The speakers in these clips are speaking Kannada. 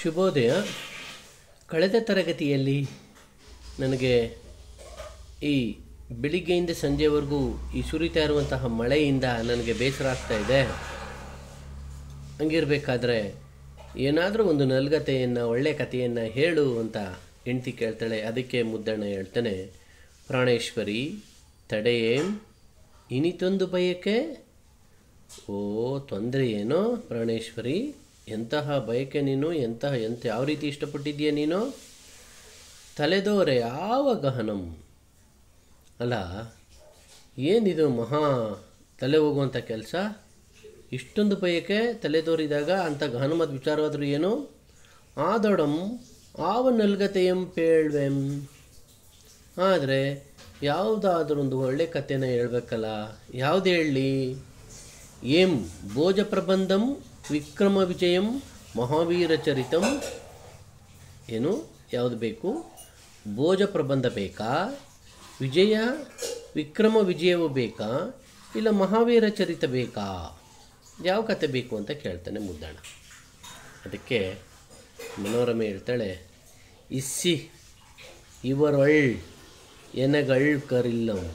ಶುಭೋದಯ ಕಳೆದ ತರಗತಿಯಲ್ಲಿ ನನಗೆ ಈ ಬೆಳಿಗ್ಗೆಯಿಂದ ಸಂಜೆವರೆಗೂ ಈ ಸುರಿತಾ ಇರುವಂತಹ ಮಳೆಯಿಂದ ನನಗೆ ಬೇಸರ ಆಗ್ತಾ ಇದೆ ಹಂಗಿರ್ಬೇಕಾದ್ರೆ ಏನಾದರೂ ಒಂದು ನಲ್ಗತೆಯನ್ನು ಒಳ್ಳೆ ಕಥೆಯನ್ನು ಹೇಳು ಅಂತ ಹೆಂಡ್ತಿ ಕೇಳ್ತಾಳೆ ಅದಕ್ಕೆ ಮುದ್ದಣ್ಣ ಹೇಳ್ತಾನೆ ಪ್ರಾಣೇಶ್ವರಿ ತಡೆಯೇಂ ಇನಿತೊಂದು ಬಯಕೆ ಓ ತೊಂದರೆ ಏನೋ ಪ್ರಾಣೇಶ್ವರಿ ಎಂತಹ ಬಯಕೆ ನೀನು ಎಂತಹ ಎಂತ ಯಾವ ರೀತಿ ಇಷ್ಟಪಟ್ಟಿದ್ದೀಯ ನೀನು ತಲೆದೋರೆ ಯಾವ ಗಹನಂ ಅಲ್ಲ ಏನಿದು ಮಹಾ ತಲೆ ಹೋಗುವಂಥ ಕೆಲಸ ಇಷ್ಟೊಂದು ಬಯಕೆ ತಲೆದೋರಿದಾಗ ಅಂಥ ಗಹನಮದ ವಿಚಾರವಾದರೂ ಏನು ಆದೊಡಂ ಆವ ನಲ್ಗತೆಯಂ ಪೇಳ್ವೆಂ ಆದರೆ ಯಾವುದಾದ್ರೂ ಒಂದು ಒಳ್ಳೆ ಕಥೆನ ಹೇಳ್ಬೇಕಲ್ಲ ಯಾವ್ದು ಹೇಳಲಿ ಏಂ ಭೋಜ ಪ್ರಬಂಧಂ ವಿಕ್ರಮ ವಿಜಯಂ ಮಹಾವೀರ ಚರಿತಂ ಏನು ಯಾವುದು ಬೇಕು ಭೋಜ ಪ್ರಬಂಧ ಬೇಕಾ ವಿಜಯ ವಿಕ್ರಮ ವಿಜಯವು ಬೇಕಾ ಇಲ್ಲ ಮಹಾವೀರ ಚರಿತ ಬೇಕಾ ಯಾವ ಕತೆ ಬೇಕು ಅಂತ ಕೇಳ್ತಾನೆ ಮುದ್ದಣ್ಣ ಅದಕ್ಕೆ ಮನೋರಮೆ ಹೇಳ್ತಾಳೆ ಇಸ್ಸಿ ಇವರೊಳ್ ಎನಗಳ್ ಕರಿಲ್ಲಂ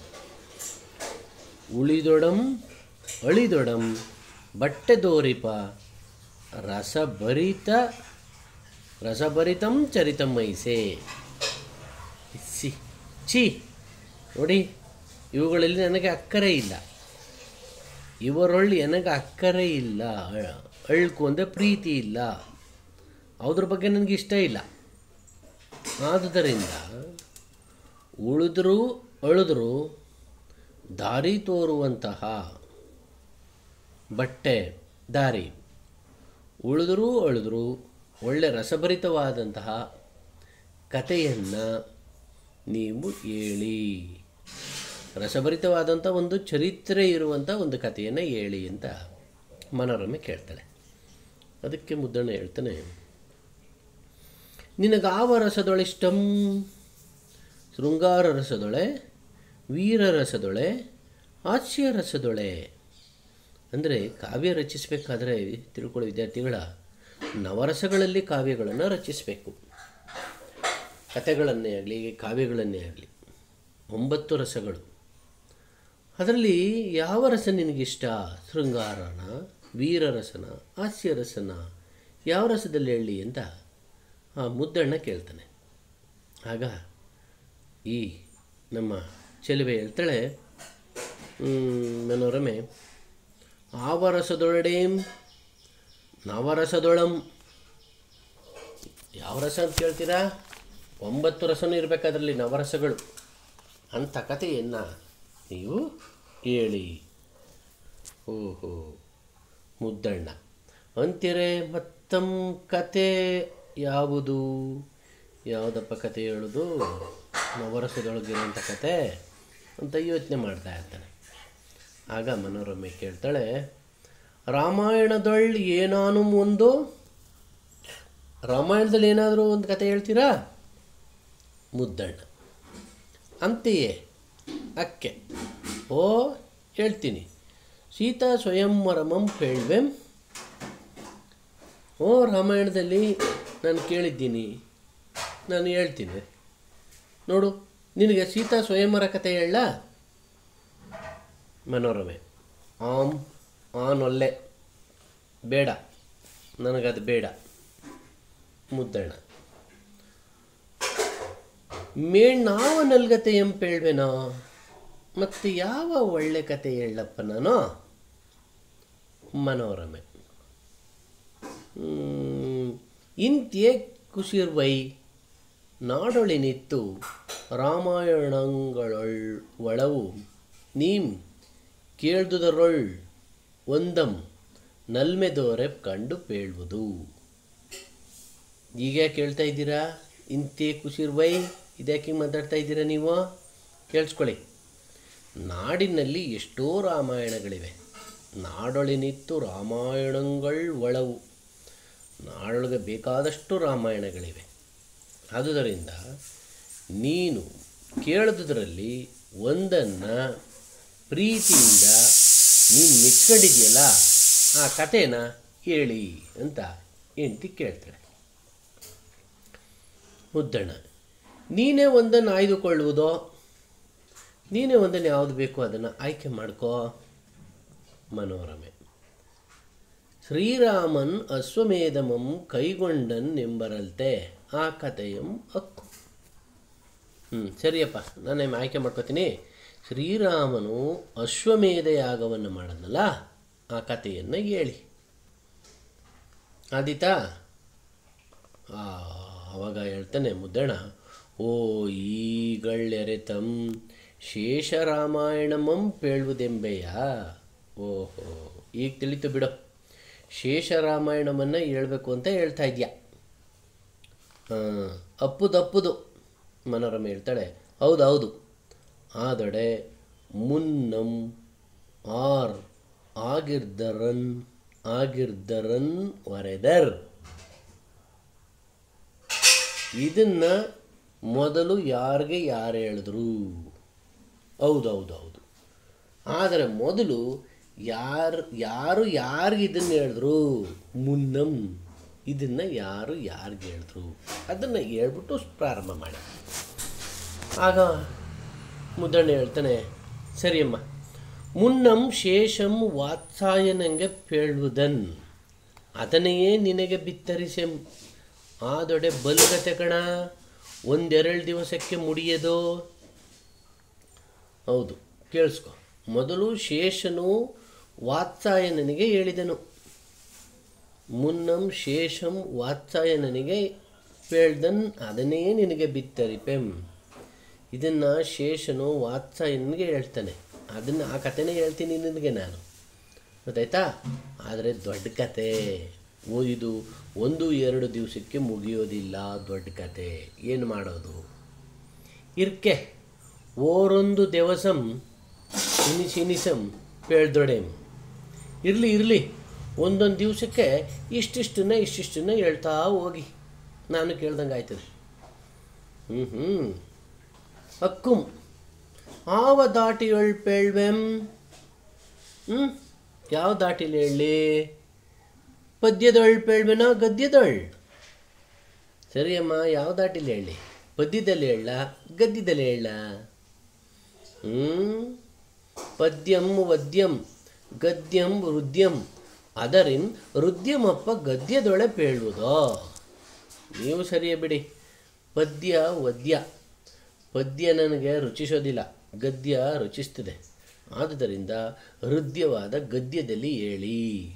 ಉಳಿದೊಡಂ ಅಳಿದೊಡಂ ಬಟ್ಟೆ ದೋರಿಪ ರಸಭರಿತ ರಸಭರಿತಂ ಚರಿತಂ ಮೈಸೆ ಸಿ ಛೀ ನೋಡಿ ಇವುಗಳಲ್ಲಿ ನನಗೆ ಅಕ್ಕರೆ ಇಲ್ಲ ಇವರೊಳ್ಳು ನನಗೆ ಅಕ್ಕರೆ ಇಲ್ಲ ಅ- ಅಳ್ಕು ಅಂದರೆ ಪ್ರೀತಿ ಇಲ್ಲ ಅದ್ರ ಬಗ್ಗೆ ನನಗೆ ಇಷ್ಟ ಇಲ್ಲ ಆದುದರಿಂದ ಉಳಿದ್ರು ಅಳಿದ್ರು ದಾರಿ ತೋರುವಂತಹ ಬಟ್ಟೆ ದಾರಿ ಉಳಿದರೂ ಅಳಿದ್ರು ಒಳ್ಳೆ ರಸಭರಿತವಾದಂತಹ ಕಥೆಯನ್ನು ನೀವು ಹೇಳಿ ರಸಭರಿತವಾದಂಥ ಒಂದು ಚರಿತ್ರೆ ಇರುವಂಥ ಒಂದು ಕಥೆಯನ್ನು ಹೇಳಿ ಅಂತ ಮನೋರಮೆ ಕೇಳ್ತಾಳೆ ಅದಕ್ಕೆ ಮುದ್ದಣ್ಣ ಹೇಳ್ತಾನೆ ನಿನಗಾವ ರಸದೊಳಿಷ್ಟಂ ಶೃಂಗಾರ ರಸದೊಳೆ ವೀರ ರಸದೊಳೆ ಹಾಸ್ಯ ರಸದೊಳೆ ಅಂದರೆ ಕಾವ್ಯ ರಚಿಸಬೇಕಾದ್ರೆ ತಿಳ್ಕೊಳ್ಳೋ ವಿದ್ಯಾರ್ಥಿಗಳ ನವರಸಗಳಲ್ಲಿ ಕಾವ್ಯಗಳನ್ನು ರಚಿಸಬೇಕು ಕಥೆಗಳನ್ನೇ ಆಗಲಿ ಕಾವ್ಯಗಳನ್ನೇ ಆಗಲಿ ಒಂಬತ್ತು ರಸಗಳು ಅದರಲ್ಲಿ ಯಾವ ರಸ ನಿನಗಿಷ್ಟ ಶೃಂಗಾರನ ವೀರರಸನ ಹಾಸ್ಯರಸನ ಯಾವ ರಸದಲ್ಲಿ ಹೇಳಿ ಅಂತ ಆ ಮುದ್ದಣ್ಣ ಕೇಳ್ತಾನೆ ಆಗ ಈ ನಮ್ಮ ಚೆಲುವೆ ಹೇಳ್ತಾಳೆ ಹ್ಮ್, ಮನೋರಮೆ ಆವರಸದೊಳಡೇಂ ನವರಸದೊಳಂ ಯಾವ ರಸ ಅಂತ ಕೇಳ್ತೀರಾ ಒಂಬತ್ತು ರಸನೂ ಇರಬೇಕಾದ್ರಲ್ಲಿ ನವರಸಗಳು ಅಂಥ ಕಥೆಯನ್ನು ನೀವು ಹೇಳಿ ಓಹೋ ಮುದ್ದಣ್ಣ ಅಂತೀರೆ ಮತ್ತಂ ಕತೆ ಯಾವುದು ಯಾವುದಪ್ಪ ಕತೆ ಹೇಳೋದು ನವರಸದೊಳಗಿರುವಂಥ ಕತೆ ಅಂತ ಯೋಚನೆ ಮಾಡ್ತಾ ಇರ್ತಾನೆ ಆಗ ಮನೋರಮೆ ಕೇಳ್ತಾಳೆ ರಾಮಾಯಣದೊಳ್ ಏನಾನು ಒಂದು ರಾಮಾಯಣದಲ್ಲಿ ಏನಾದರೂ ಒಂದು ಕತೆ ಹೇಳ್ತೀರಾ ಮುದ್ದಣ್ಣ ಅಂತೆಯೇ ಅಕ್ಕೆ ಓ ಹೇಳ್ತೀನಿ ಸೀತಾ ಸ್ವಯಂವರಮಂ ಹೇಳ್ವೆಂ ಓ ರಾಮಾಯಣದಲ್ಲಿ ನಾನು ಕೇಳಿದ್ದೀನಿ ನಾನು ಹೇಳ್ತೀನಿ ನೋಡು ನಿನಗೆ ಸೀತಾ ಸ್ವಯಂವರ ಕತೆ ಹೇಳ ಮನೋರಮೆ ಆಮ್ ಆನೊಲ್ಲೆ ಬೇಡ ನನಗದು ಬೇಡ ಮುದ್ದಣ್ಣ ಮೇಣ್ಣಾವ ನಲ್ಗತೆ ಎಂಪೇಳ್ವೆನೋ ಮತ್ತು ಯಾವ ಒಳ್ಳೆ ಕತೆ ಹೇಳಪ್ಪ ನಾನು ಮನೋರಮೆ ಹ್ಮ್, ಇಂತ್ಯೇ ಕುಶಿರ್ವೈ ನಾಡೊಳಿನಿತ್ತು ರಾಮಾಯಣಗಳೊಳ್ ಒಳವು ನೀಂ ಕೇಳ್ದುದರೊಳ್ ಒಂದಂ ನಲ್ಮೆದೋರೆ ಕಂಡು ಪೇಳುವುದು ಈಗ ಕೇಳ್ತಾ ಇದ್ದೀರಾ ಇಂತೆ ಕುಶಿರ್ವೈ ಇದ್ಯಾಕೆ ಮಾತಾಡ್ತಾ ಇದ್ದೀರಾ ನೀವು ಕೇಳಿಸ್ಕೊಳ್ಳಿ ನಾಡಿನಲ್ಲಿ ಎಷ್ಟೋ ರಾಮಾಯಣಗಳಿವೆ ನಾಡೊಳಿನಿತ್ತು ರಾಮಾಯಣಗಳು ಒಳವು ನಾಡೊಳಗೆ ಬೇಕಾದಷ್ಟು ರಾಮಾಯಣಗಳಿವೆ ಆದುದರಿಂದ ನೀನು ಕೇಳಿದುದರಲ್ಲಿ ಒಂದನ್ನು ಪ್ರೀತಿಯಿಂದ ನೀನು ಮೆಚ್ಕೊಂಡಿದೆಯಲ್ಲ ಆ ಕಥೆನ ಹೇಳಿ ಅಂತ ಹೆಂಡ್ತಿ ಕೇಳ್ತಾಳೆ ಮುದ್ದಣ್ಣ ನೀನೇ ಒಂದನ್ನು ಆಯ್ದುಕೊಳ್ಳುವುದೋ ನೀನೇ ಒಂದನ್ನು ಯಾವುದು ಬೇಕೋ ಅದನ್ನು ಆಯ್ಕೆ ಮಾಡ್ಕೋ ಮನೋರಮೆ ಶ್ರೀರಾಮನ್ ಅಶ್ವಮೇಧಮಂ ಕೈಗೊಂಡನ್ ಎಂಬರಲ್ತೆ ಆ ಕಥೆಯಂ ಅಕ್ಕು ಹ್ಞೂ ಸರಿಯಪ್ಪ ನಾನು ಆಯ್ಕೆ ಮಾಡ್ಕೋತೀನಿ ಶ್ರೀರಾಮನು ಅಶ್ವಮೇಧ ಯಾಗವನ್ನು ಮಾಡದ್ನಲ್ಲ ಆ ಕಥೆಯನ್ನು ಹೇಳಿ ಆದೀತಾ ಆ, ಅವಾಗ ಹೇಳ್ತಾನೆ ಮುದ್ದಣ್ಣ ಓ ಈಗಳ್ಳೆರೆತಂ ಶೇಷರಾಮಾಯಣಮಂ ಪೇಳುವುದೆಂಬೆಯ ಓಹೋ ಈಗ ತಿಳಿತು ಬಿಡು ಶೇಷರಾಮಾಯಣಮನ್ನು ಹೇಳ್ಬೇಕು ಅಂತ ಹೇಳ್ತಾ ಇದೆಯಾ ಹಾಂ ಅಪ್ಪುದಪ್ಪುದು ಮನೋರಮೆ ಹೇಳ್ತಾಳೆ ಹೌದು ಹೌದು ಆದಡೆ ಮುನ್ನಂ ಆರ್ ಆಗಿರ್ದರನ್ ಆಗಿರ್ದರನ್ ವರೆದರ್ ಇದನ್ನ ಮೊದಲು ಯಾರಿಗೆ ಯಾರು ಹೇಳಿದ್ರು ಹೌದು ಹೌದು ಹೌದು ಆದರೆ ಮೊದಲು ಯಾರು ಯಾರು ಯಾರಿಗೆ ಇದನ್ನು ಹೇಳಿದ್ರು ಮುನ್ನಂ ಇದನ್ನು ಯಾರು ಯಾರಿಗೆ ಹೇಳಿದ್ರು ಅದನ್ನು ಹೇಳ್ಬಿಟ್ಟು ಪ್ರಾರಂಭ ಮಾಡಿ ಆಗ ಮುದ್ದಣ್ಣ ಹೇಳ್ತಾನೆ ಸರಿಯಮ್ಮ ಮುನ್ನಂ ಶೇಷಂ ವಾತ್ಸಾಯನಂಗೆ ಪೇಳುವುದನ್ ಅದನ್ನೆಯೇ ನಿನಗೆ ಬಿತ್ತರಿಸೆಂ ಆದೊಡೆ ಬಲ್ಗತೆ ಕಣ ಒಂದೆರಡು ದಿವಸಕ್ಕೆ ಮುಡಿಯದೋ ಹೌದು ಕೇಳಿಸ್ಕೊ ಮೊದಲು ಶೇಷನು ವಾತ್ಸಾಯನನಿಗೆ ಹೇಳಿದನು ಮುನ್ನಂ ಶೇಷಂ ವಾತ್ಸಾಯನನಿಗೆ ಪೇಳ್ದನ್ ಅದನ್ನೇ ನಿನಗೆ ಬಿತ್ತರಿಪೆಂ ಇದನ್ನು ಶೇಷನು ವಾತ್ಸಾಯನಿಗೆ ಹೇಳ್ತಾನೆ ಅದನ್ನು ಆ ಕಥೆನೇ ಹೇಳ್ತೀನಿ ನಿನಗೆ ನಾನು ಗೊತ್ತಾಯ್ತಾ ಆದರೆ ದೊಡ್ಡ ಕತೆ ಓ ಇದು ಒಂದು ಎರಡು ದಿವಸಕ್ಕೆ ಮುಗಿಯೋದಿಲ್ಲ ದೊಡ್ಡ ಕತೆ ಏನು ಮಾಡೋದು ಇರ್ಕೆ ಓರೊಂದು ದಿವಸಂ ಇನಿಸಿನಿಸಂ ಪೇಳ್ದೊಡೆಂ ಇರಲಿ ಇರಲಿ ಒಂದೊಂದು ದಿವಸಕ್ಕೆ ಇಷ್ಟಿಷ್ಟನ್ನ ಇಷ್ಟಿಷ್ಟನ್ನ ಹೇಳ್ತಾ ಹೋಗಿ ನಾನು ಕೇಳ್ದಂಗೆ ಆಯ್ತದೆ ಹ್ಞೂ ಹ್ಞೂ ಅಕ್ಕುಂ ಆವ ದಾಟಿಯೊಳ್ ಪೇಳ್ವೆಂ ಹ್ಞೂ ಯಾವ ದಾಟಿಲಿ ಹೇಳಿ ಪದ್ಯದೊಳ್ ಪೇಳ್ವೆನೋ ಗದ್ಯದೊಳ್ ಸರಿಯಮ್ಮ ಯಾವ ದಾಟಿಲಿ ಹೇಳಿ ಪದ್ಯದಲ್ಲಿ ಹೇಳ ಗದ್ಯದಲ್ಲಿ ಹೇಳ ಹ್ಞೂ ಪದ್ಯಂ ವದ್ಯಂ ಗದ್ಯಂ ಹೃದ್ಯಂ ಅದರಿನ್ ಹೃದ್ಯಮಪ್ಪ ಗದ್ಯದೊಳೆ ಪೇಳುವುದೋ ನೀವು ಸರಿಯೇ ಬಿಡಿ ಪದ್ಯ ವದ್ಯ ಪದ್ಯ ನನಗೆ ರುಚಿಸೋದಿಲ್ಲ ಗದ್ಯ ರುಚಿಸ್ತದೆ ಆದುದರಿಂದ ಹೃದಯವಾದ ಗದ್ಯದಲ್ಲಿ ಹೇಳಿ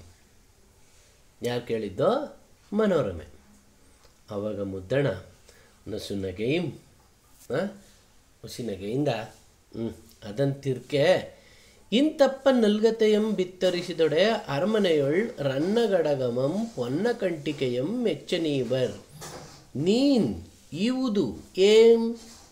ಯಾರು ಕೇಳಿದ್ದೋ ಮನೋರಮೆ ಆವಾಗ ಮುದ್ದಣ ನಸು ನಗೆಯಿಂ ಹುಸಿ ನಗೆಯಿಂದ ಹ್ಞೂ ಅದಂತಿರ್ಕೆ ಇಂತಪ್ಪ ನಲ್ಗತೆಯಂ ಬಿತ್ತರಿಸಿದೊಡೆ ಅರಮನೆಯೊಳ್ ರನ್ನಗಡಗಮಂ ಪೊನ್ನ ಕಂಟಿಕೆಯಂ ಮೆಚ್ಚನೀವರ್ ನೀನ್ ಇವುದು ಏಂ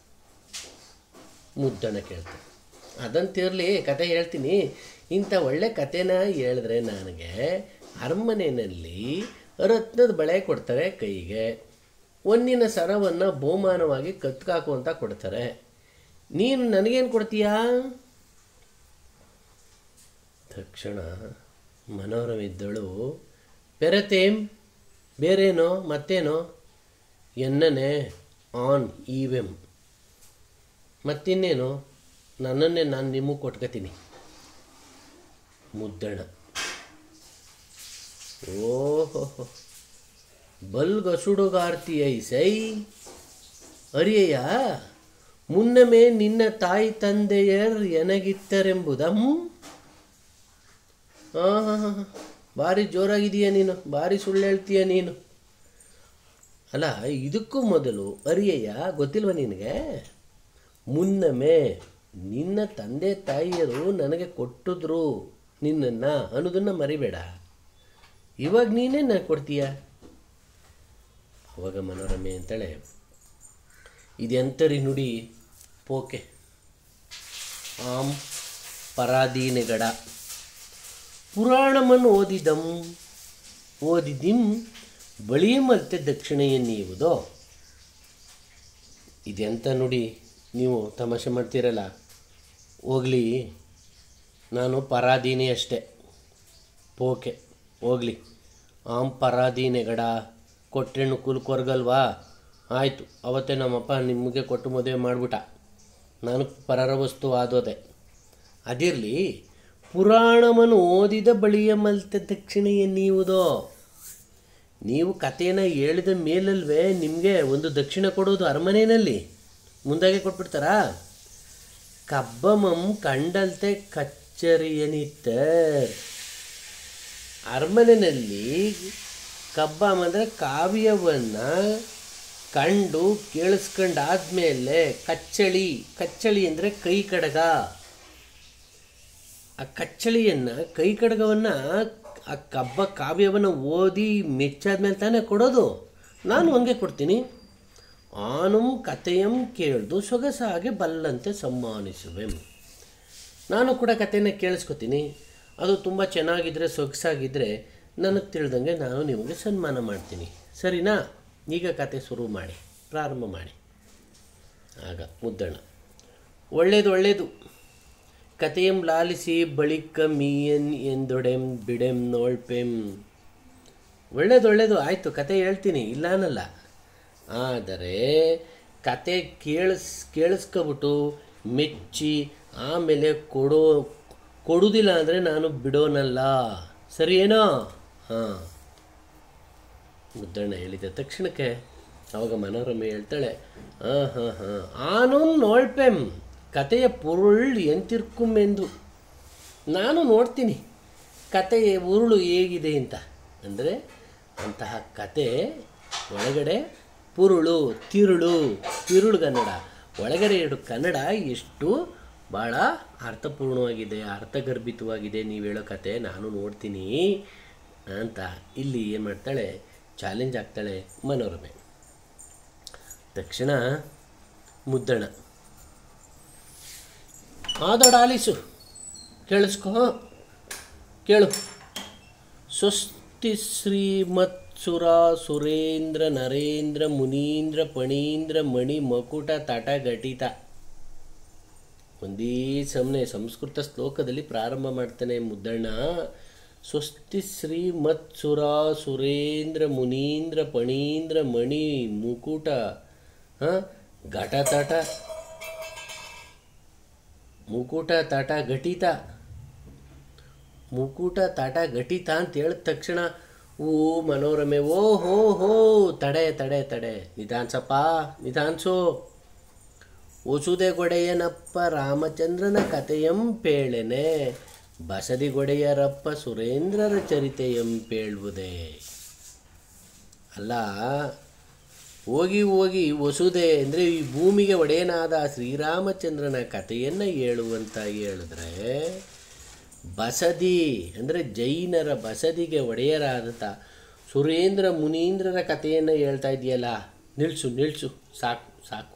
ಮುದ್ದಣ ಕೇಳ್ತಾನೆ ಅದಂತಿರಲಿ ಕತೆ ಹೇಳ್ತೀನಿ ಇಂಥ ಒಳ್ಳೆ ಕತೆನ ಹೇಳಿದ್ರೆ ನನಗೆ ಅರಮನೆಯಲ್ಲಿ ರತ್ನದ ಬಳೆ ಕೊಡ್ತಾರೆ ಕೈಗೆ ಒಂದಿನ ಸರವನ್ನು ಬಹುಮಾನವಾಗಿ ಕತ್ಕಾಕು ಅಂತ ಕೊಡ್ತಾರೆ ನೀನು ನನಗೇನು ಕೊಡ್ತೀಯಾ ತಕ್ಷಣ ಮನೋರಮಿದ್ದಳು ಬೆರತೇಂ ಬೇರೇನೋ ಮತ್ತೇನೋ ಎನ್ನನೆ ಆನ್ ಈವೆಂ ಮತ್ತಿನ್ನೇನು ನನ್ನನ್ನೇ ನಾನು ನಿಮಗೆ ಕೊಟ್ಕೋತೀನಿ ಮುದ್ದಣ ಓಹೋ ಬಲ್ಗಸುಡುಗಾರ್ತಿ ಐಸೈ ಅರಿಯಯ್ಯ ಮುನ್ನಮೇ ನಿನ್ನ ತಾಯಿ ತಂದೆಯರ್ ಎನಗಿತ್ತರೆಂಬುದಂ ಹಾಂ ಭಾರಿ ಜೋರಾಗಿದೆಯಾ ನೀನು ಭಾರಿ ಸುಳ್ಳು ಹೇಳ್ತೀಯ ನೀನು ಅಲ್ಲ ಇದಕ್ಕೂ ಮೊದಲು ಅರಿಯಯ್ಯ ಗೊತ್ತಿಲ್ವ ನಿನಗೆ ಮುನ್ನಮೆ ನಿನ್ನ ತಂದೆ ತಾಯಿಯರು ನನಗೆ ಕೊಟ್ಟಿದ್ರು ನಿನ್ನನ್ನು ಅನ್ನೋದನ್ನು ಮರಿಬೇಡ ಇವಾಗ ನೀನೇ ನನಗೆ ಕೊಡ್ತೀಯ ಅವಾಗ ಮನೋರಮೆ ಅಂತಾಳೆ ಇದೆಂತರಿ ನುಡಿ ಪೋಕೆ ಆಂ ಪರಾಧೀನೆಗಡ ಪುರಾಣಮನ್ನು ಓದಿದಂ ಓದಿದಿಂ ಬಳಿ ಮತ್ತೆ ದಕ್ಷಿಣೆಯನ್ನೀವುದೋ ಇದೆಂತ ನುಡಿ ನೀವು ತಮಾಷೆ ಮಾಡ್ತೀರಲ್ಲ ಹೋಗಲಿ ನಾನು ಪರಾಧೀನೆ ಅಷ್ಟೆ ಪೋಕೆ ಹೋಗಲಿ ಆಂ ಪರಾಧೀನೆಗಡ ಕೊಟ್ಟೆಣ್ಣು ಕುಲ್ ಕೊರ್ಗಲ್ವಾ ಆಯಿತು ಅವತ್ತೇ ನಮ್ಮಪ್ಪ ನಿಮಗೆ ಕೊಟ್ಟು ಮದುವೆ ಮಾಡಿಬಿಟ್ಟ ನಾನು ಪರರ ವಸ್ತು ಆದೋದೆ ಅದಿರಲಿ ಪುರಾಣವನ್ನು ಓದಿದ ಬಳಿಯ ಮಲ್ತೆ ದಕ್ಷಿಣೆಯ ನೀವುದೋ ನೀವು ಕಥೆಯನ್ನು ಹೇಳಿದ ಮೇಲಲ್ವೇ ನಿಮಗೆ ಒಂದು ದಕ್ಷಿಣ ಕೊಡೋದು ಅರಮನೆಯಲ್ಲಿ ಮುಂದಾಗೆ ಕೊಟ್ಬಿಡ್ತಾರಾ ಕಬ್ಬಮಂ ಕಂಡಲ್ತೆ ಕಚ್ಚರಿಯನಿತ್ತರ್ ಅರಮನೆಯಲ್ಲಿ ಕಬ್ಬಂ ಅಂದರೆ ಕಾವ್ಯವನ್ನು ಕಂಡು ಕೇಳಿಸ್ಕೊಂಡಾದ್ಮೇಲೆ ಕಚ್ಚಳಿ ಕಚ್ಚಳಿ ಅಂದರೆ ಕೈ ಕಡಗ ಆ ಕಚ್ಚಳಿಯನ್ನು ಕೈ ಕಡಗವನ್ನು ಆ ಕಬ್ಬ ಕಾವ್ಯವನ್ನು ಓದಿ ಮೆಚ್ಚಾದ್ಮೇಲೆ ತಾನೇ ಕೊಡೋದು ನಾನು ಹಂಗೆ ಕೊಡ್ತೀನಿ ಆನುಂ ಕಥೆಯಂ ಕೇಳ್ದು ಸೊಗಸಾಗಿ ಬಲ್ಲಂತೆ ಸಮ್ಮಾನಿಸುವೆಂ ನಾನು ಕೂಡ ಕಥೆನ ಕೇಳಿಸ್ಕೊತೀನಿ ಅದು ತುಂಬ ಚೆನ್ನಾಗಿದ್ದರೆ ಸೊಗಸಾಗಿದ್ದರೆ ನನಗೆ ತಿಳಿದಂಗೆ ನಾನು ನಿಮಗೆ ಸನ್ಮಾನ ಮಾಡ್ತೀನಿ ಸರಿನಾ ಈಗ ಕತೆ ಶುರು ಮಾಡಿ ಪ್ರಾರಂಭ ಮಾಡಿ ಆಗ ಮುದ್ದಣ್ಣ ಒಳ್ಳೇದು ಒಳ್ಳೇದು ಕಥೆಯಂ ಲಾಲಿಸಿ ಬಳಿಕ ಮೀಯನ್ ಎಂದೊಡೆಂ ಬಿಡೆಂ ನೋಳ್ಪೆಂ ಒಳ್ಳೇದು ಒಳ್ಳೇದು ಆಯಿತು ಕತೆ ಹೇಳ್ತೀನಿ ಇಲ್ಲ ಅನ್ನಲ್ಲ ಆದರೆ ಕತೆ ಕೇಳಿಸ್ ಕೇಳಿಸ್ಕೊಬಿಟ್ಟು ಮೆಚ್ಚಿ ಆಮೇಲೆ ಕೊಡೋ ಕೊಡುವುದಿಲ್ಲ ಅಂದರೆ ನಾನು ಬಿಡೋನಲ್ಲ ಸರಿ ಏನೋ ಹಾಂ ಮುದ್ದಣ್ಣ ಹೇಳಿದ ತಕ್ಷಣಕ್ಕೆ ಅವಾಗ ಮನೋರಮೆ ಹೇಳ್ತಾಳೆ ಹಾಂ ಹಾಂ ಹಾಂ ಆನು ನೋಳ್ಪೆಂ ಕತೆಯ ಪುರುಳ್ ಎಂತಿರ್ಕುಂ ಎಂದು ನಾನು ನೋಡ್ತೀನಿ ಕತೆಯ ಉರುಳು ಹೇಗಿದೆ ಅಂತ ಅಂದರೆ ಅಂತಹ ಕತೆ ಒಳಗಡೆ ಪುರುಳು ತಿರುಳು ತಿರುಳುಗನ್ನಡ ಒಳಗಡೆ ಎರಡು ಕನ್ನಡ ಎಷ್ಟು ಭಾಳ ಅರ್ಥಪೂರ್ಣವಾಗಿದೆ ಅರ್ಥಗರ್ಭಿತವಾಗಿದೆ ನೀವು ಹೇಳೋ ಕತೆ ನಾನು ನೋಡ್ತೀನಿ ಅಂತ ಇಲ್ಲಿ ಏನು ಮಾಡ್ತಾಳೆ ಚಾಲೆಂಜ್ ಆಗ್ತಾಳೆ ಮನೋರಮೆ ತಕ್ಷಣ ಮುದ್ದಣ ಆದೊಡಾಲಿಸು ಕೇಳಿಸ್ಕೋ ಕೇಳು ಸ್ವಸ್ತಿ ಶ್ರೀಮತ್ಸುರ ಸುರೇಂದ್ರ ನರೇಂದ್ರ ಮುನೀಂದ್ರ ಪಣೀಂದ್ರ ಮಣಿ ಮಕುಟ ತಟ ಘಟಿತ ಒಂದೇ ಸಮನೆ ಸಂಸ್ಕೃತ ಶ್ಲೋಕದಲ್ಲಿ ಪ್ರಾರಂಭ ಮಾಡ್ತಾನೆ ಮುದ್ದಣ್ಣ ಸ್ವಸ್ತಿ ಶ್ರೀ ಮತ್ಸುರ ಸುರೇಂದ್ರ ಮುನೀಂದ್ರ ಪಣೀಂದ್ರ ಮಣಿ ಮುಕುಟ ಹಾಂ ಘಟತಟ ಮುಕುಟ ತಟ ಘಟಿತ ಮುಕುಟ ತಟ ಘಟಿತ ಅಂತ ಹೇಳಿದ ತಕ್ಷಣ ಓ ಮನೋರಮೆ ಓ ಹೋ ಹೋ ತಡೆ ತಡೆ ತಡೆ ನಿಧಾನ್ಸಪ್ಪ ನಿಧಾನ್ಸು ಒಸುದೆಗೊಡೆಯನಪ್ಪ ರಾಮಚಂದ್ರನ ಕಥೆಯಂ ಪೇಳೆನೆ ಬಸದಿಗೊಡೆಯರಪ್ಪ ಸುರೇಂದ್ರರ ಚರಿತೆಯಂ ಪೇಳುವುದೇ ಅಲ್ಲ ಹೋಗಿ ಹೋಗಿ ವಸುದೆ ಅಂದರೆ ಈ ಭೂಮಿಗೆ ಒಡೆಯನಾದ ಶ್ರೀರಾಮಚಂದ್ರನ ಕಥೆಯನ್ನು ಹೇಳುವಂತ ಹೇಳಿದ್ರೆ ಬಸದಿ ಅಂದರೆ ಜೈನರ ಬಸದಿಗೆ ಒಡೆಯರಾದಂಥ ಸುರೇಂದ್ರ ಮುನೀಂದ್ರರ ಕಥೆಯನ್ನು ಹೇಳ್ತಾ ಇದೆಯಲ್ಲ ನಿಲ್ಸು ನಿಲ್ಸು ಸಾಕು ಸಾಕು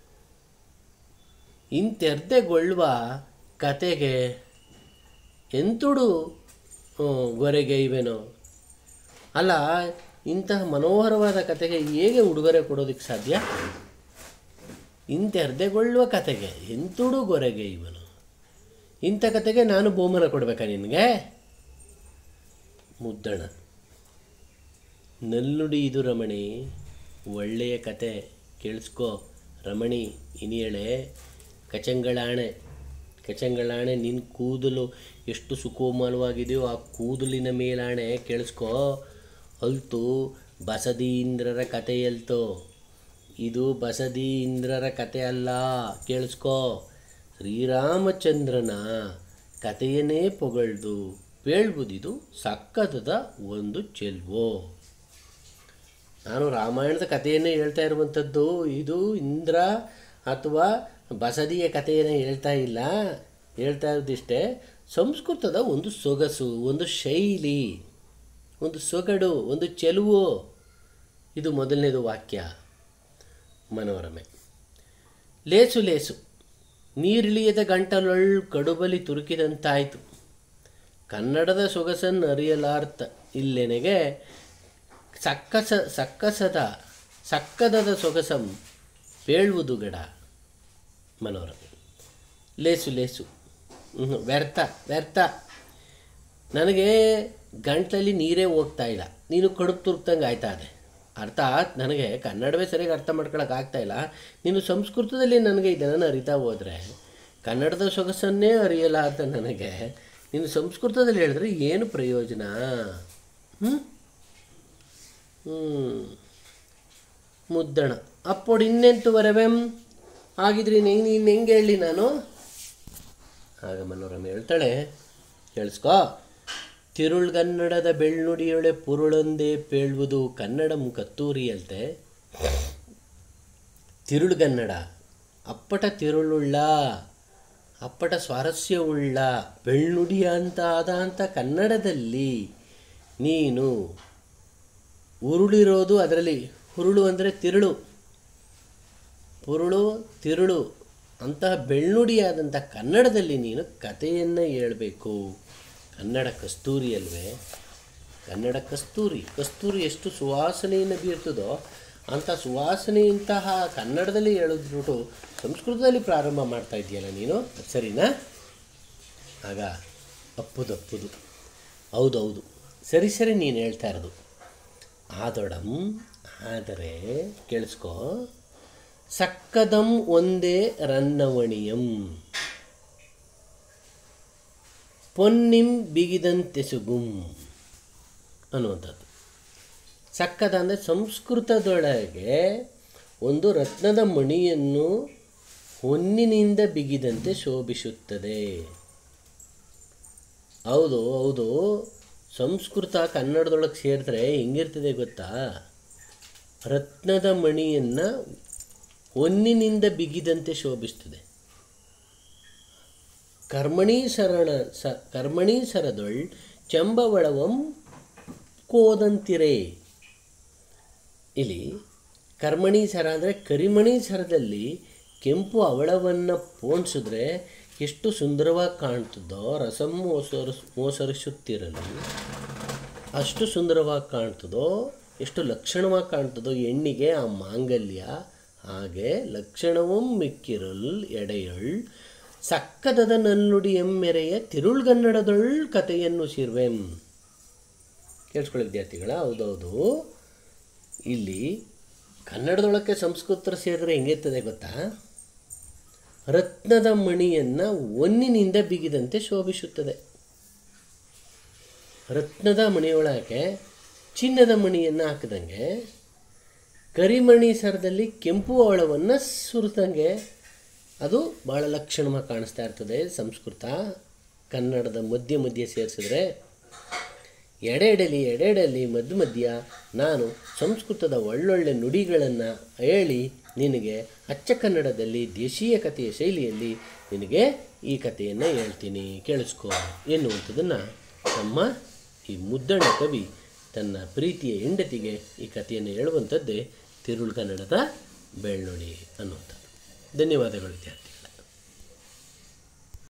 ಇಂತೆರ್ದೆಗೊಳ್ಳುವ ಕತೆಗೆ ಎಂತುಡು ಗೊರೆಗೆ ಇವೇನೋ ಅಲ್ಲ ಇಂತಹ ಮನೋಹರವಾದ ಕತೆಗೆ ಹೇಗೆ ಉಡುಗೊರೆ ಕೊಡೋದಕ್ಕೆ ಸಾಧ್ಯ ಇಂತೆರ್ದೆಗೊಳ್ಳುವ ಕತೆಗೆ ಎಂತುಡು ಗೊರೆಗೆ ಇವನು ಇಂಥ ಕತೆಗೆ ನಾನು ಬಹುಮಾನ ಕೊಡಬೇಕಾ ನಿನಗೆ ಮುದ್ದಣ ನಲ್ಲುಡಿ ಇದು ರಮಣಿ ಒಳ್ಳೆಯ ಕತೆ ಕೇಳಿಸ್ಕೋ ರಮಣಿ ಇನಿಯಳೆ ಕಚಂಗಳಾಣೆ ಕಚಂಗಳಾಣೆ ನಿನ್ನ ಕೂದಲು ಎಷ್ಟು ಸುಕೋಮಲವಾಗಿದೆಯೋ ಆ ಕೂದಲಿನ ಮೇಲಾಣೆ ಕೇಳಿಸ್ಕೋ ಅಲ್ತು ಬಸದೀಂದ್ರರ ಕಥೆಯಲ್ತೋ ಇದು ಬಸದೀಂದ್ರರ ಕತೆ ಅಲ್ಲ ಕೇಳಿಸ್ಕೋ ಶ್ರೀರಾಮಚಂದ್ರನ ಕಥೆಯನ್ನೇ ಪೊಗಳ್ದು ಪೇಳ್ಬುದಿದು ಸಕ್ಕದದ ಒಂದು ಚೆಲ್ವೋ ನಾನು ರಾಮಾಯಣದ ಕಥೆಯನ್ನೇ ಹೇಳ್ತಾ ಇರುವಂಥದ್ದು ಇದು ಇಂದ್ರ ಅಥವಾ ಬಸದಿಯ ಕಥೆಯನ್ನು ಹೇಳ್ತಾ ಇಲ್ಲ ಹೇಳ್ತಾ ಇರೋದಿಷ್ಟೇ ಸಂಸ್ಕೃತದ ಒಂದು ಸೊಗಸು ಒಂದು ಶೈಲಿ ಒಂದು ಸೊಗಡು ಒಂದು ಚೆಲುವು ಇದು ಮೊದಲನೇದು ವಾಕ್ಯ ಮನೋರಮೆ ಲೇಸು ಲೇಸು ನೀರಿಳಿಯದ ಗಂಟಲೊಳ್ ಕಡುಬಲಿ ತುರುಕಿದಂತಾಯಿತು ಕನ್ನಡದ ಸೊಗಸನ್ನು ಅರಿಯಲಾರ್ಥ ಇಲ್ಲೆನೆಗೆ ಸಕ್ಕಸ ಸಕ್ಕಸದ ಸಕ್ಕದದ ಸೊಗಸಂ ಪೇಳುವುದು ಗಡ ಮನೋರಮೆ ಲೇಸು ಲೇಸು ಹ್ಮ್, ವ್ಯರ್ಥ ವ್ಯರ್ಥ ನನಗೆ ಗಂಟಲಲ್ಲಿ ನೀರೇ ಹೋಗ್ತಾ ಇಲ್ಲ ನೀನು ಕಡುಬು ತುರುಕ್ದಂಗೆ ಆಯ್ತಾ ಅದೆ ಅರ್ಥಾತ್ ನನಗೆ ಕನ್ನಡವೇ ಸರಿಯಾಗಿ ಅರ್ಥ ಮಾಡ್ಕೊಳಕ್ಕೆ ಆಗ್ತಾ ಇಲ್ಲ ನೀನು ಸಂಸ್ಕೃತದಲ್ಲಿ ನನಗೆ ಇದನ್ನು ಅರಿತಾ ಹೋದರೆ ಕನ್ನಡದ ಸೊಗಸನ್ನೇ ಅರಿಯಲಾದ ನನಗೆ ನೀನು ಸಂಸ್ಕೃತದಲ್ಲಿ ಹೇಳಿದ್ರೆ ಏನು ಪ್ರಯೋಜನ ಹ್ಞೂ ಹ್ಞೂ ಮುದ್ದಣ ಅಪ್ಪೊಡು ಇನ್ನೆಂತು ವರವೆಂ ಹಾಗಿದ್ರೆ ನೀನು ನೀನು ಹೆಂಗೆ ಹೇಳಿ ನಾನು ಆಗ ಮನೋರಮೆ ಹೇಳ್ತಾಳೆ ಕೇಳಿಸ್ಕೋ ತಿರುಳ್ಗನ್ನಡದ ಬೆಳ್ನುಡಿಯೊಳೆ ಪುರುಳೊಂದೇ ಪೇಳುವುದು ಕನ್ನಡಂ ಕತ್ತೂರಿಯಲ್ತೆ ತಿರುಳುಗನ್ನಡ ಅಪ್ಪಟ ತಿರುಳುಳ್ಳ ಅಪ್ಪಟ ಸ್ವಾರಸ್ಯವುಳ್ಳ ಬೆಳ್ನುಡಿಯ ಅಂತ ಆದ ಅಂತ ಕನ್ನಡದಲ್ಲಿ ನೀನು ಉರುಳಿರೋದು ಅದರಲ್ಲಿ ಹುರುಳು ಅಂದರೆ ತಿರುಳು ಪುರುಳು ತಿರುಳು ಅಂತಹ ಬೆಳ್ನುಡಿಯಾದಂಥ ಕನ್ನಡದಲ್ಲಿ ನೀನು ಕಥೆಯನ್ನು ಹೇಳಬೇಕು ಕನ್ನಡ ಕಸ್ತೂರಿ ಅಲ್ವೇ ಕನ್ನಡ ಕಸ್ತೂರಿ ಕಸ್ತೂರಿ ಎಷ್ಟು ಸುವಾಸನೆಯನ್ನು ಬೀರ್ತದೋ ಅಂಥ ಸುವಾಸನೆಯಂತಹ ಕನ್ನಡದಲ್ಲಿ ಹೇಳಿದ್ಬಿಟ್ಟು ಸಂಸ್ಕೃತದಲ್ಲಿ ಪ್ರಾರಂಭ ಮಾಡ್ತಾ ಇದೆಯಲ್ಲ ನೀನು ಅದ್ ಸರಿನಾ ಆಗ ಅಪ್ಪುದು ಅಪ್ಪುದು ಹೌದೌದು ಸರಿ ಸರಿ ನೀನು ಹೇಳ್ತಾ ಇರೋದು ಆದೊಡಂ ಆದರೆ ಕೇಳಿಸ್ಕೋ ಸಕ್ಕದಂ ಒಂದೇ ರನ್ನವಣಿಯಂ ಪೊನ್ನಿಂ ಬಿಗಿದಂತೆಸುಗುಂ ಅನ್ನುವಂಥದ್ದು ಸಕ್ಕದ ಅಂದರೆ ಸಂಸ್ಕೃತದೊಳಗೆ ಒಂದು ರತ್ನದ ಮಣಿಯನ್ನು ಹೊನ್ನಿನಿಂದ ಬಿಗಿದಂತೆ ಶೋಭಿಸುತ್ತದೆ ಹೌದು ಹೌದು ಸಂಸ್ಕೃತ ಕನ್ನಡದೊಳಗೆ ಸೇರಿದ್ರೆ ಹೆಂಗಿರ್ತದೆ ಗೊತ್ತಾ ರತ್ನದ ಮಣಿಯನ್ನು ಹೊನ್ನಿನಿಂದ ಬಿಗಿದಂತೆ ಶೋಭಿಸ್ತದೆ ಕರ್ಮಣಿ ಶರಣ ಸ ಕರ್ಮಣಿ ಸರದೊಳ್ ಚೆಂಬವಳವಂ ಕೋದಂತಿರೆ ಇಲ್ಲಿ ಕರ್ಮಣಿ ಸರ ಅಂದರೆ ಕರಿಮಣಿ ಸರದಲ್ಲಿ ಕೆಂಪು ಅವಳವನ್ನು ಪೋಣಿಸಿದ್ರೆ ಎಷ್ಟು ಸುಂದರವಾಗಿ ಕಾಣ್ತದೋ ರಸಂ ಮೋಸರ ಮೋಸರಿಸುತ್ತಿರಲು ಅಷ್ಟು ಸುಂದರವಾಗಿ ಕಾಣ್ತದೋ ಎಷ್ಟು ಲಕ್ಷಣವಾಗಿ ಕಾಣ್ತದೋ ಹೆಣ್ಣಿಗೆ ಆ ಮಾಂಗಲ್ಯ ಹಾಗೆ ಲಕ್ಷಣವಂ ಮಿಕ್ಕಿರಲ್ ಎಡೆಯಳ್ ಸಕ್ಕದದ ನನ್ನುಡಿ ಎಮ್ಮೆರೆಯ ತಿರುಳ್ಗನ್ನಡದೊಳ್ ಕಥೆಯನ್ನು ಶಿರ್ವೆಂ ಕೇಳಿಸ್ಕೊಳ್ಳಿ ವಿದ್ಯಾರ್ಥಿಗಳ ಹೌದೌದು ಇಲ್ಲಿ ಕನ್ನಡದೊಳಕ್ಕೆ ಸಂಸ್ಕೃತ ಸೇರಿದ್ರೆ ಹೆಂಗಿರ್ತದೆ ಗೊತ್ತಾ ರತ್ನದ ಮಣಿಯನ್ನು ಒನ್ನಿನಿಂದ ಬಿಗಿದಂತೆ ಶೋಭಿಸುತ್ತದೆ ರತ್ನದ ಮಣಿಯೊಳಗೆ ಚಿನ್ನದ ಮಣಿಯನ್ನು ಹಾಕಿದಂಗೆ ಕರಿಮಣಿ ಸರದಲ್ಲಿ ಕೆಂಪು ಅವಳವನ್ನು ಸುರಿದಂಗೆ ಅದು ಭಾಳ ಲಕ್ಷಣವಾಗಿ ಕಾಣಿಸ್ತಾ ಇರ್ತದೆ ಸಂಸ್ಕೃತ ಕನ್ನಡದ ಮಧ್ಯ ಮಧ್ಯ ಸೇರಿಸಿದ್ರೆ ಎಡೆ ಎಡೆಲಿ ಎಡೆ ಎಡೆಲಿ ಮಧ್ಯ ಮಧ್ಯ ನಾನು ಸಂಸ್ಕೃತದ ಒಳ್ಳೊಳ್ಳೆ ನುಡಿಗಳನ್ನು ಹೇಳಿ ನಿನಗೆ ಅಚ್ಚ ಕನ್ನಡದಲ್ಲಿ ದೇಶೀಯ ಕಥೆಯ ಶೈಲಿಯಲ್ಲಿ ನಿನಗೆ ಈ ಕಥೆಯನ್ನು ಹೇಳ್ತೀನಿ ಕೇಳಿಸ್ಕೊ ಎನ್ನುವಂಥದ್ದನ್ನು ನಮ್ಮ ಈ ಮುದ್ದಣ್ಣ ಕವಿ ತನ್ನ ಪ್ರೀತಿಯ ಹೆಂಡತಿಗೆ ಈ ಕಥೆಯನ್ನು ಹೇಳುವಂಥದ್ದೇ ತಿರುಳು ಕನ್ನಡದ ಬೆಳ್ನುಡಿ ಅನ್ನುವಂಥದ್ದು ಧನ್ಯವಾದಗಳು ವಿದ್ಯಾರ್ಥಿ